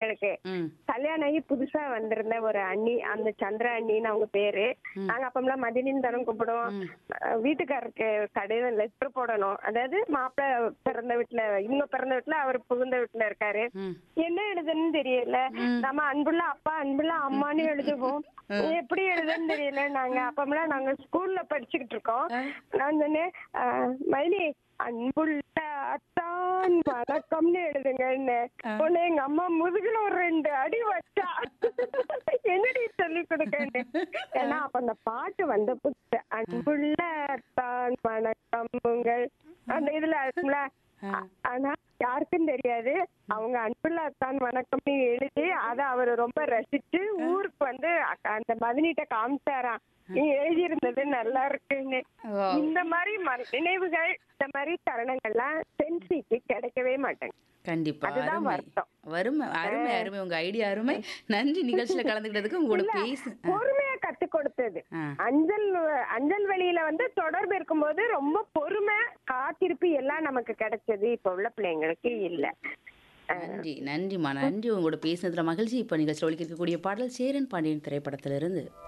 எங்களுக்கு ம் கல்யாணம் ஆகி புதுசா வந்திருந்த ஒரு அண்ணி அந்த சந்திரா அண்ணின்னு அவங்க பேரு நாங்க அப்பமெல்லாம் மதினின்னு தானே கூப்பிடுவோம் அஹ் வீட்டுக்காரருக்கு கடிதம் லெட்டர் போடணும் அதாவது மாப்பிள்ளை பிறந்த வீட்டுல இவங்க பிறந்த வீட்டுல அவர் புகுந்த வீட்டுல இருக்காரு ம் என்ன எழுதுன்னு தெரியல நம்ம அன்புள்ள அப்பா அன்புள்ள அம்மான்னு எழுதுவோம் எப்படி எழுதுன்னு தெரியல நாங்க அப்பமெல்லாம் நாங்க ஸ்கூல்ல படிச்சுக்கிட்டு இருக்கோம் நான் சொன்னேன் "அஹ், மைனி அன்புள்ள அத்தான் வணக்கம்னு எழுதுங்கன்னு உடனே எங்க அம்மா முதுகுல ஒரு ரெண்டு அடி வச்சா என்னடி சொல்லி கொடுக்கன்னு ஏன்னா அப்ப அந்த பாட்டு வந்த புதுசு அன்புள்ள அத்தான் வணக்கம் உங்கள் அந்த இதுல இருக்கும்ல ஆ- ஆனா யாருக்கும் தெரியாது அவங்க அன்புள்ள அத்தான் வணக்கம்னு எழுதி அத அவரு ரொம்ப ரசிச்சு ஊருக்கு வந்து அக்க- அந்த மதினிட்ட காமிச்சாராம் நீ எழுதி இருந்தது நல்லா இருக்குன்னு ஓ. இந்த மாதிரி ம- நினைவுகள் இந்த மாதிரி தருணங்கள்லாம் சென்சிக்கு கிடைக்கவே மாட்டேங்க கண்டிப்பா அதுதான் அருமை வருத்தம். வறுமை அருமை அருமை உங்க ஐடியா அருமை நன்றி நிகழ்ச்சியில கலந்துக்கிட்டதுக்கு உங்களோட இல்ல, பேசு பொறுமையா கத்து கொடுத்தது ஆ. அஞ்சல் அஞ்சல் வெளியில வந்து தொடர்பு இருக்கும்போது ரொம்ப பொறுமை காத்திருப்பு எல்லாம் நமக்கு கிடைச்சது இப்ப உள்ள பிள்ளைங்களுக்கு இல்ல நன்றி நன்றிம்மா நன்றி உங்களோட பேசுனதுல மகிழ்ச்சி இப்ப நிகழ்ச்சியில் ஒழிக்க இருக்கக்கூடிய பாடல் சேரன் பாண்டியன் திரைப்படத்திலிருந்து